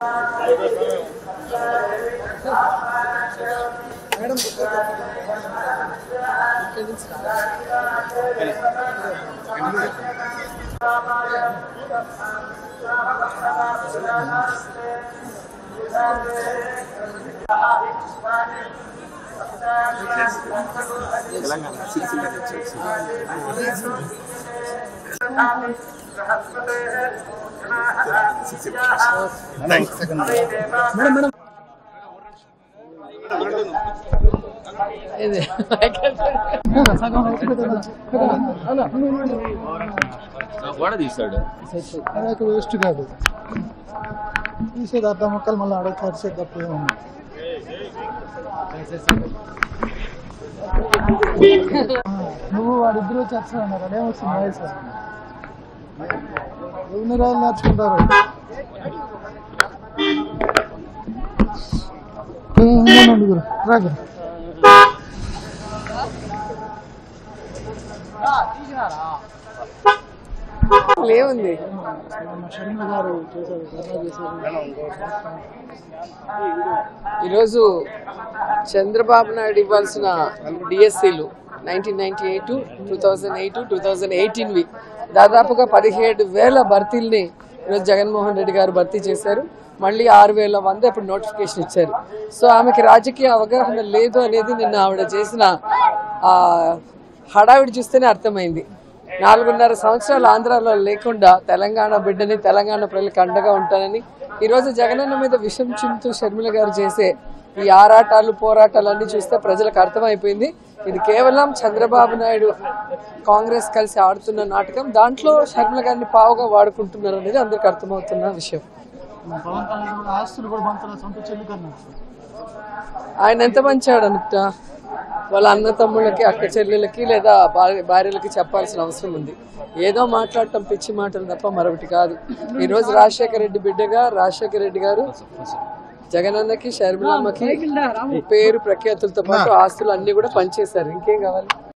తెలంగాణ సిరిసిల్ల నుంచి వచ్చి ఇది గోడ తీస్తాడు నాకు వేస్ట్ కాదు తీసేది అర్ధ మొక్కలు మళ్ళీ అడగ పరిచేది తప్ప ఏముంది నువ్వు వాడిద్దరు వచ్చి వచ్చా అన్నారు అదేం వస్తుంది వయసు ఎన్ని రోజులు నేర్చుకుంటారు ఉండండి గురు రా గురు ఏముంది మన షర్మిల గారు చేశారు ధర్నా చేశారు ఈరోజు చంద్రబాబు నాయుడు ఇవ్వాల్సిన డిఎస్సీలు nineteen ninety eight two thousand eight two thousand ఎయిటీన్వి దాదాపుగా పదిహేడు వేల భర్తీల్ని ఈరోజు జగన్మోహన్ రెడ్డి గారు భర్తీ చేశారు మళ్ళీ ఆరు వేల వంద ఇప్పుడు నోటిఫికేషన్ ఇచ్చారు సో ఆమెకి రాజకీయ అవగాహన లేదు అనేది నిన్న ఆవిడ చేసిన ఆ హడావిడి చూస్తేనే అర్థమైంది నాలుగున్నర సంవత్సరాలు ఆంధ్రాలో లేకుండా తెలంగాణ బిడ్డని తెలంగాణ ప్రజలకు అండగా ఉంటానని ఈరోజు జగనన్న మీద విషం చింతూ షర్మిల గారు చేసే ఈ ఆరాటాలు పోరాటాలన్నీ చూస్తే ప్రజలకు అర్థమైపోయింది ఇది కేవలం చంద్రబాబు నాయుడు కాంగ్రెస్ కలిసి ఆడుతున్న నాటకం దాంట్లో షర్మిల గారిని పావుగా వాడుకుంటున్నారు అనేది అందరికి అర్థమవుతున్న విషయం పవన్ కళ్యాణ్ కూడా ఆస్తులు కూడా పంచాలి సొంత చెల్లి కన్నా ఆయన ఎంత మంచాడు అనుకుంటా వాళ్ళ అన్న తమ్ముళ్ళకి అక్క చెల్లెలకి లేదా భార్య భార్యలకి చెప్పాల్సిన అవసరం ఉంది ఏదో మాట్లాడటం పిచ్చి మాటలు తప్ప మరొకటి కాదు ఈ రోజు రాజశేఖర రెడ్డి బిడ్డగా రాజశేఖర రెడ్డి గారు జగనన్నకి షర్మిలమ్మకి పేరు ప్రఖ్యాతులతో పాటు ఆస్తులు అన్ని కూడా పనిచేశారు ఇంకేం కావాలి